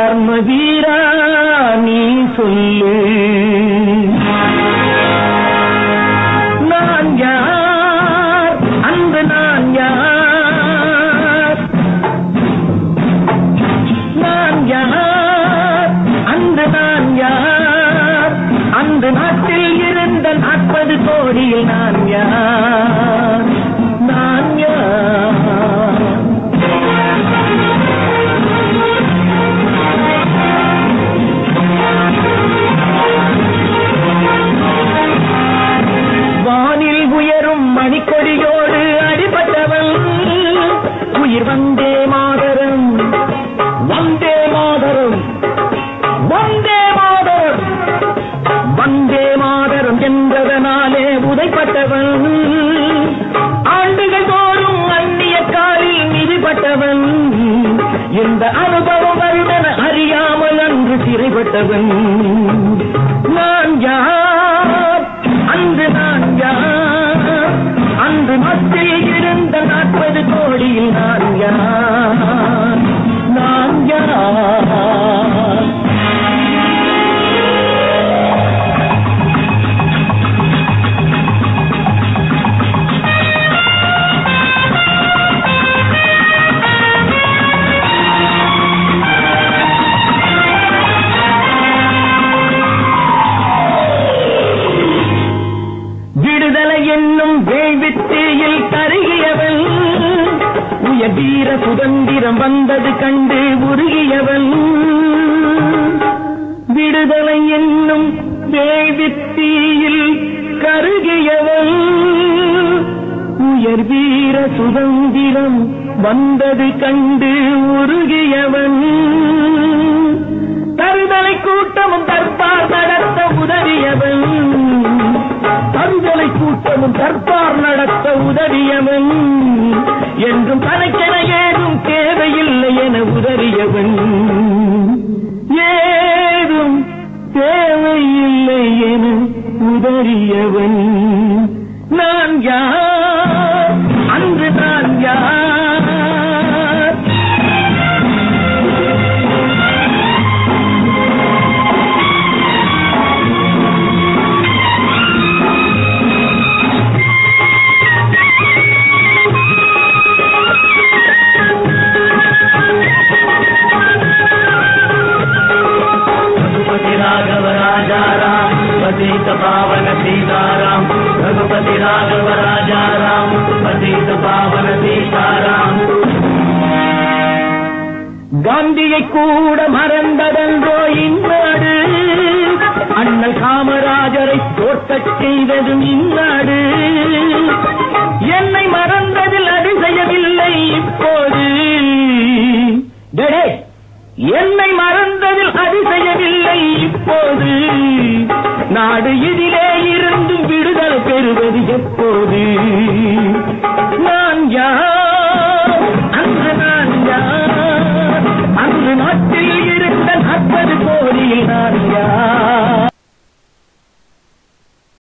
கர்ம வீரா நீ சொல்லு நான் யார் அந்த நான் யார் நான் யார் அந்த நான் யார் அந்த நாட்டில் இருந்த நாற்பது கோடியில் நான் யார் நான் யார் வானில் உயரும் மணிக்கொடியோடு அடிபட்டவன் உயிர் வந்தே மாதரம் வந்தே மாதரம் வந்தே மாதரம் வந்தே மாதரம் என்றதனாலே உதைப்பட்டவன் ஆண்டுகள் தோறும் அந்நிய காலில் மிதிப்பட்டவன் இந்த அனுபவம் வருவன அறியாமல் அன்று சிறைப்பட்டவன் நான் யார் அன்று நான் யார் அன்று மத்தியில் இருந்த நாற்பது கோடியில் நான் யார் நான் யார் விடுதலை என்னும் வேள்வித்தீயில் கருகியவன் உயர் வீர சுதந்திரம் வந்தது கண்டு உருகியவன் விடுதலை என்னும் வேள்வித்தீயில் கருகியவன் உயர் வீர சுதந்திரம் வந்தது கண்டு உருகியவன் தருதலை கூட்டமும் தற்பார் நடத்த உதவியவன் தருதலை கூட்டமும் தற்பார் நடத்த உதவியவன் என்றும் தனக்கென ஏதும் தேவையில்லை என உதறியவன் ஏதும் தேவையில்லை என உதறியவன் நான் யார் அன்று நான் யார் रघुपति राघव राजा राम पतित पावन सीताराम रघुपति राघव राजा राम पतित पावन सीताराम காந்தியை கூட மறந்ததென்றோ இந்நாடு அண்ணல் காமராஜரை தோற்கச் செய்ததும் இந்நாடு என்னை மறந்ததில் அதிசயமில்லை இப்போது டேடே, என்னை மறந்ததில் அதிசயமில்லை இப்போது நாடு இதிலே இருந்தும் விடுதலை பெறுவது எப்போது நான் யார் அன்று நான் யார் அன்று நாட்டில் இருந்த நாற்பது கோடியில் நான் யார்